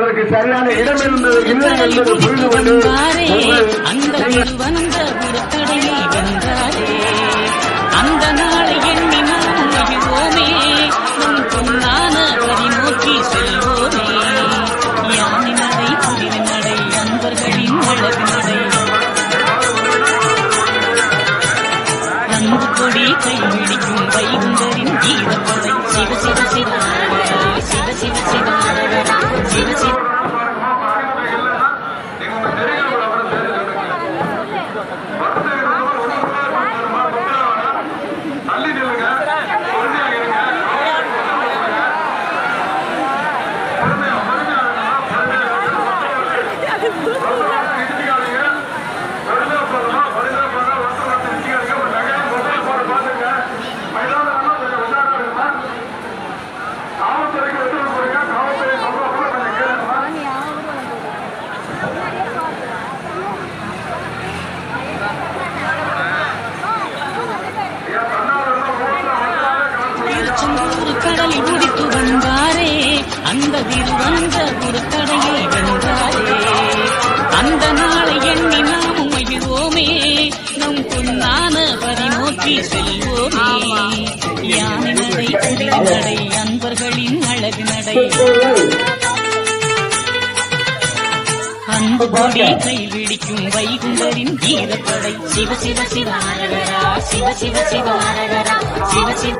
அதற்கு சரியான இடம் இருந்தது இல்லை என்பதை புரிந்து கொண்டு வந்தாரே அந்த நீங்கள் திருவனந்த குருத்தடையை வென்றாரே அந்த நாளை எண்ணி நாம் மகிழ்வோமே நம் பொன்னான வழி நோக்கி செல்வோமே யானை நடை புதிர் நடை அன்பர்களின் அழகு நடை அன்பு கொடி கைவிடிக்கும் வைகுந்தரின் கீதப்படை சிவ சிவ சிவ சிவ சிவ சிவ சிவ சிவ தள்ளி நில்லுங்க பொறுமையா இருங்க பொறுமையா பொறுமையா இருங்க பொறுமையா இடிச்சுக்காதீங்க பொறுமையா போகணும் பொறுமையா போகணும் ஒருத்தர் ஒருத்தர் இடிச்சுக்காதீங்க ஒரு நகையும் முதல்ல போட பாத்துங்க மைதானம் கொஞ்சம் உஷாரா இருங்க காவல்துறைக்கு ஒத்துழைப்பு கொடுங்க காவல்துறை சொல்ற போல கொஞ்சம் கேளுங்க திருச்செந்தூர் கடலில் குடித்து வந்தாரே அந்த திருவந்த குருத்தடையை வென்றாரே அந்த நாளை எண்ணி நாமும் மகிழ்வோமே நம் பொன்னான பரிநோக்கி செல்வோமே யானை நடை குதிரை நடை அன்பர்களின் அழகு நடை அன்பு கொடி கைவிடிக்கும் வைகுண்டரின் கீதப்படை சிவ சிவ சிவ அரகரா சிவ சிவ சிவ அரகரா சிவ சிவ